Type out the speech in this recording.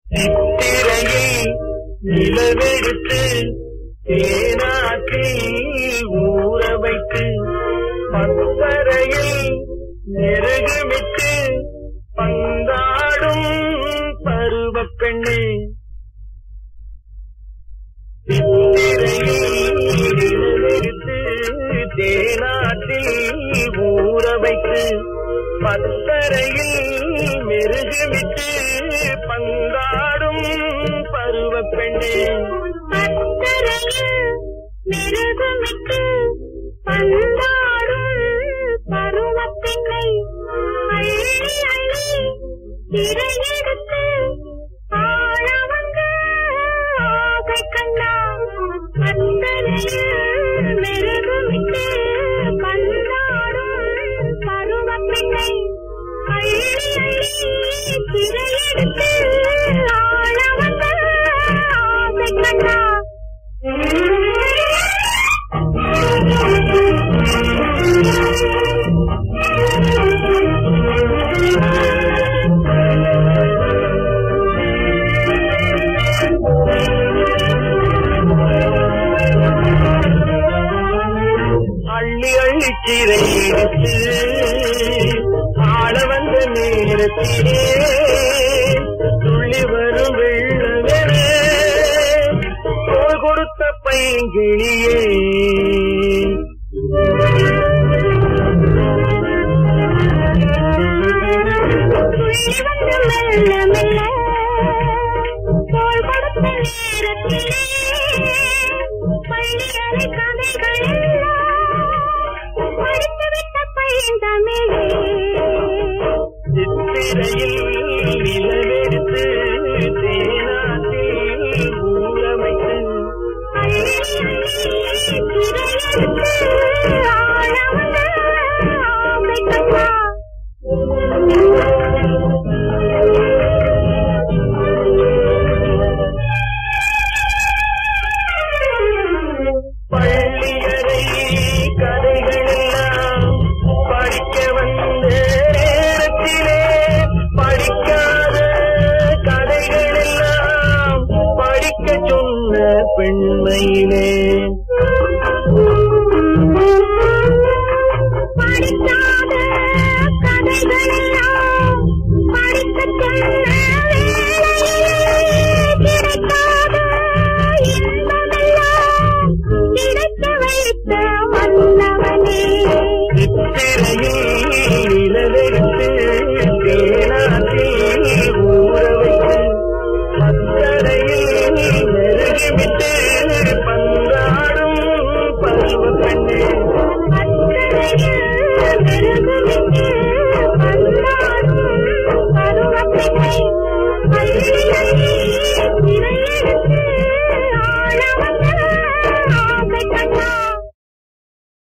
சித்திரையில் நிலவெடுத்து தேனாற்றில் ஊற வைத்து பத்தரையில் நெருகுமிட்டு பந்தாடும் பருவப் பெண்ணே சித்திரையில் நிலவெடுத்து தேனாற்றில் ஊற வைத்து பத்தரையில் மெருகுமிட்டு பந்தாடும் பருவப் பெண்ணே பத்தரையில் மெருகுமிட்டு பந்தாடும் பருவப் பெண்ணை அள்ளி அள்ளி சிறையெடுத்து ஆழவங்க ஆசை கண்டா பத்தரையில் மெருகுமிட்டு பந்தாடும் பருவப் பெண்ணை அள்ளி அள்ளி சிறையெடுத்து ஆழவங்க ஆசை கண்டா அள்ளி அள்ளி சிறை எடுத்து ஆள வந்த நேரத்திலே துள்ளி வரும் வெள்ளவென தோள் கொடுத்த பைங்கிளியே துள்ளி வந்து மெல்ல மெல்ல தோள் கொடுத்த நேரத்திலே பள்ளி அறை கதைகள் எல்லாம் படித்துவிட்ட பையன் தமிழே சித்திரையில் நிலவெடுத்து தேனாற்றில் ஊற வைத்து பள்ளியறை கதைகளெல்லாம் படிக்க வந்த நேரத்திலே படிக்காத கதைகளெல்லாம் படிக்க சொன்ன பெண்மையிலே படிக்காத கதைகளெல்லாம்